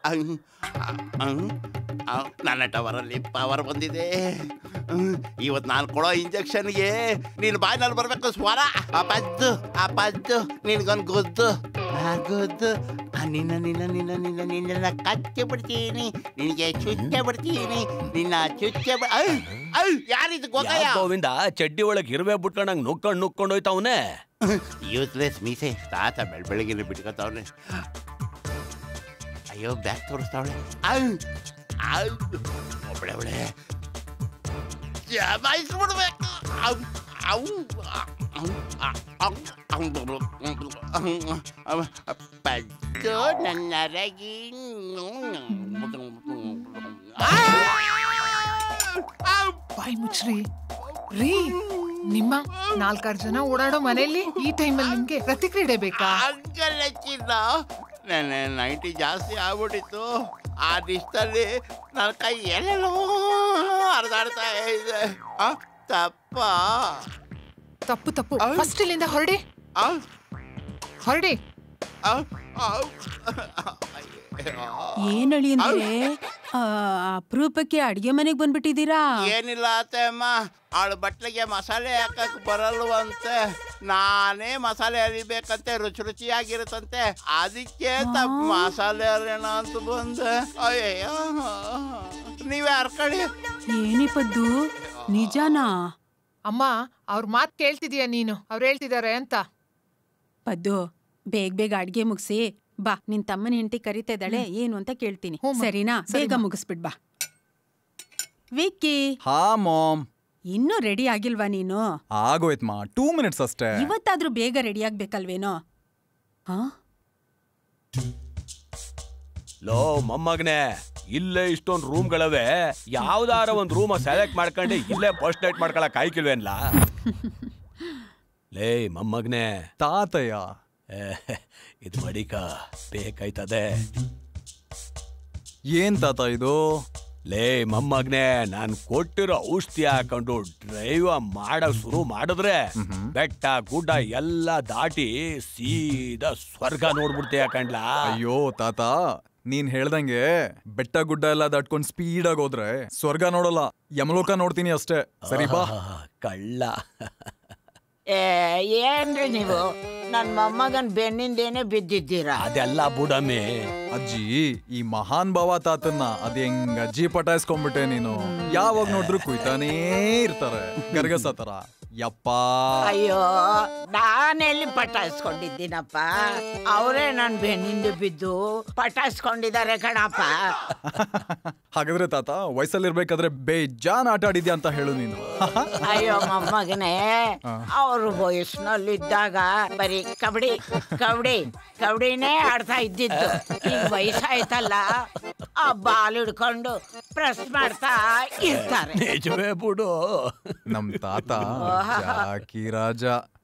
ಅಹ್, ಅಹ್, ಅಹ್, ನನ್ನ ಟವರಲ್ಲಿ ಪವರ್ ಬಂದಿದೆ ಇವತ್ತು ನಾನು ಕೊಡೋ ಇಂಜೆಕ್ಷನ್ಗೆ ನೀನು ಬಾಯಿನಲ್ಲಿ ಬರಬೇಕು ಸ್ವರ ಆ ಪದ್ದು ಆ ಪದ್ದು ನಿನ್ಗೊಂದು ಗುದ್ದು ಆ ಗುದ್ದು ಆ ನಿನ್ನ ನಿನ್ನ ನಿನ್ನ ನಿನ್ನ ನಿನ್ನ ಕಚ್ಚಿ ಬಿಡ್ತೀನಿ ನಿನಗೆ ಚುಚ್ಚ ಬಿಡ್ತೀನಿ ನಿನ್ನ ಚುಚ್ಚ ಬಿ- ಅಯ್ ಅಯ್ ಯಾರಿದು ಗೊತ್ತಾಯ ಗೋವಿಂದ ಚಡ್ಡಿ ಒಳಗ್ ಇರುವೆ ಬಿಟ್ಕೊಂಡಂಗ್ ನುಕ್ಕೊಂಡ್ ನುಕ್ಕೊಂಡ್ ಹೋಯ್ತವನೆ ಯೂಸ್ಲೆಸ್ ಮೀಸೆ ತಾತ ಬೆಳ್ ಬೆಳಗ್ಗೆ ಬಿಟ್ಕೊತಾವನೆ ಅಯ್ಯೋ ಬ್ಯಾಗ್ ತೋರಿಸ್ತಾವಳೆ ಒಬ್ಳೆ ಒಬ್ಳೆ ಜಮಾಯಿಸ್ಬಿಡ್ಬೇಕು ಅವ್ ಅವು ಪದ್ದು ನನ್ನ ರಗಿ ಬಾಯ್ ಮುಚ್ಚ್ರಿ ರೀ ನಿಮ್ಮ ನಾಲ್ಕಾರು ಜನ ಓಡಾಡೋ ಮನೆಯಲ್ಲಿ ಈ ಟೈಮಲ್ಲಿ ನಿಮ್ಗೆ ಪ್ರತಿಕ್ರಿಯೆ ಬೇಕಾ ಹಂಗಲ್ಲ ಚಿನ್ನ ನನ್ನ ನೈಂಟಿ ಜಾಸ್ತಿ ಆಗ್ಬಿಟ್ಟಿತ್ತು ಆ ದಿಷ್ಟಲ್ಲಿ ನನ್ನ ಕೈ ಎಲ್ಲೆಲ್ಲೋ ಹರಿದಾಡ್ತಾ ಇದೆ ಆ, ತಪ್ಪ ತಪ್ಪು ತಪ್ಪು ಫಸ್ಟ್ ಇಲ್ಲಿಂದ ಹೊರಡಿ ಆ, ಹೊರಡಿ ಆ, ಆ, ಏನ್ ಅಳಿಯಂದ್ರೆ ಅಪರೂಪಕ್ಕೆ ಅಡ್ಗೆ ಮನೆಗ್ ಬಂದ್ಬಿಟ್ಟಿದ್ದೀರಾ ಏನಿಲ್ಲ ಅಮ್ಮ ಅವಳು ಬಟ್ಲಿಗೆ ಮಸಾಲೆ ಹಾಕಕ್ ಬರಲ್ವಂತೆ ನಾನೇ ಮಸಾಲೆ ಅರಿಬೇಕಂತೆ ರುಚಿ ರುಚಿಯಾಗಿರುತ್ತಂತೆ ಅದಕ್ಕೆ ತಪ್ಪ ಮಸಾಲೆ ಅರೇಣ ಅಂತ ಬಂದೆ ಅಯ್ಯಯ್ಯೋ ನೀವೇ ಹರ್ಕೊಳ್ಳಿ ಏನೇ ಪದ್ದು ನಿಜಾನಾ ಅಮ್ಮ ಅವ್ರ ಮಾತ್ ಕೇಳ್ತಿದೀಯ ನೀನು ಅವ್ರು ಹೇಳ್ತಿದಾರೆ ಅಂತ ಪದ್ದು ಬೇಗ ಬೇಗ ಅಡ್ಗೆ ಮುಗಿಸಿ ಬಾ ನಿನ್ ತಮ್ಮನ ಹೆಂಡತಿ ಕರಿತಾ ಇದ್ದಾಳೆ ಏನು ಅಂತ ಕೇಳ್ತೀನಿ ಹ್ಞೂ ಮಾ. ಸರಿನಾ ಸರಿ ಬೇಗ ಮಾ. ಮುಗಿಸ್ಬಿಡ್ ಬಾ ವಿಕ್ಕಿ ಹಾ ಮಾಮ್ ಇನ್ನೂ ರೆಡಿ ಆಗಿಲ್ವಾ ನೀನು ಆಗೋಯ್ತು ಮಾ ಟೂ ಮಿನಿಟ್ಸ್ ಅಷ್ಟೇ ಇವತ್ತಾದ್ರೂ ಬೇಗ ರೆಡಿ ಆಗ್ಬೇಕಲ್ವೇನೋ ಹಾ ಲೋ ಮೊಮ್ಮಗನೆ ಇಲ್ಲೇ ಇಷ್ಟೊಂದ್ ರೂಮ್ಗಳವೆ ಯಾವ್ದಾರ ಒಂದ್ ರೂಮ್ ಸೆಲೆಕ್ಟ್ ಮಾಡ್ಕೊಂಡು ಇಲ್ಲೇ ಫಸ್ಟ್ ನೈಟ್ ಮಾಡ್ಕೊಳಕ್ ಆಯ್ಕಿಲ್ವೇನ್ಲ ಲೇ ಮೊಮ್ಮಗನೆ ತಾತಯ್ಯ ಏ, ಇದ್ ಮಡಿಕ ಬೇಕಾಯ್ತದೆ ಏನ್ ತಾತ ಇದು ಲೇ ಮೊಮ್ಮಗ್ನೆ ನಾನ್ ಕೊಟ್ಟಿರೋ ಔಷಧಿ ಹಾಕೊಂಡು ಡ್ರೈವ್ ಮಾಡಕ್ ಶುರು ಮಾಡಿದ್ರೆ ಬೆಟ್ಟ ಗುಡ್ಡ ಎಲ್ಲ ದಾಟಿ ಸೀದಾ ಸ್ವರ್ಗ ನೋಡ್ಬಿಡ್ತೀಯ ಕಂಡ್ಲಾ ಅಯ್ಯೋ ತಾತ ನೀನ್ ಹೇಳ್ದಂಗೆ ಬೆಟ್ಟ ಗುಡ್ಡ ಎಲ್ಲ ದಾಟ್ಕೊಂಡ್ ಸ್ಪೀಡ್ ಆಗಿ ಹೋದ್ರೆ ಸ್ವರ್ಗ ನೋಡಲ್ಲ ಯಮಲೋಕ ನೋಡ್ತೀನಿ ಅಷ್ಟೇ ಸರಿ ಬಾ ಆಹಾ, ಕಳ್ಳ ಏ ಏನ್ರಿ ನೀವು ನನ್ ಮೊಮ್ಮಗನ್ ಬೆನ್ನಿಂದೇನೆ ಬಿದ್ದಿದ್ದೀರಾ ಅದೆಲ್ಲ ಬುಡಮೆ ಅಜ್ಜಿ ಈ ಮಹಾನ್ ಭಾವ ತಾತನ್ನ ಅದ್ ಹೆಂಗ್ ಅಜ್ಜಿ ಪಟಾಯಿಸ್ಕೊಂಡ್ಬಿಟ್ಟೆ ನೀನು ಯಾವಾಗ ನೋಡಿದ್ರು ಕುಯ್ತಾನೇ ಇರ್ತಾರೆ ಗರ್ಗಸ ತರ ಯಪ್ಪಾ ಅಯ್ಯೋ ನಾನೆಲ್ಲಿ ಪಟಾಯಿಸ್ಕೊಂಡಿದ್ದೀನಪ್ಪ ಅವರೇ ನನ್ ಬೆನ್ನಿಂದ ಬಿದ್ದು ಪಟಾಯಿಸ್ಕೊಂಡಿದ್ದಾರೆ ಕಣಪ್ಪ ಹಾಗಾದ್ರೆ ತಾತ ವಯಸ್ಸಲ್ಲಿರ್ಬೇಕಾದ್ರೆ ಬೇಜಾನ್ ಆಟ ಆಡಿದ್ಯಾ ಅಂತ ಹೇಳು ನೀನು ಅಯ್ಯೋ ಮೊಮ್ಮಗನೇ ಅವ್ರ ವಯಸ್ಸಿನಲ್ಲಿದ್ದಾಗ ಬರೀ ಕಬಡ್ಡಿ ಕಬಡ್ಡಿ ಕಬಡ್ಡಿನೇ ಆಡ್ತಾ ಇದ್ದಿದ್ದು ಈಗ ವಯಸ್ಸಾಯ್ತಲ್ಲ ಆ ಬಾಲ್ ಹಿಡ್ಕೊಂಡು ಪ್ರೆಸ್ ಮಾಡ್ತಾ ಇರ್ತಾರೆ ನಿಜವೇ ಬಿಡು ನಮ್ ತಾತ ಜಾಕಿ ರಾಜ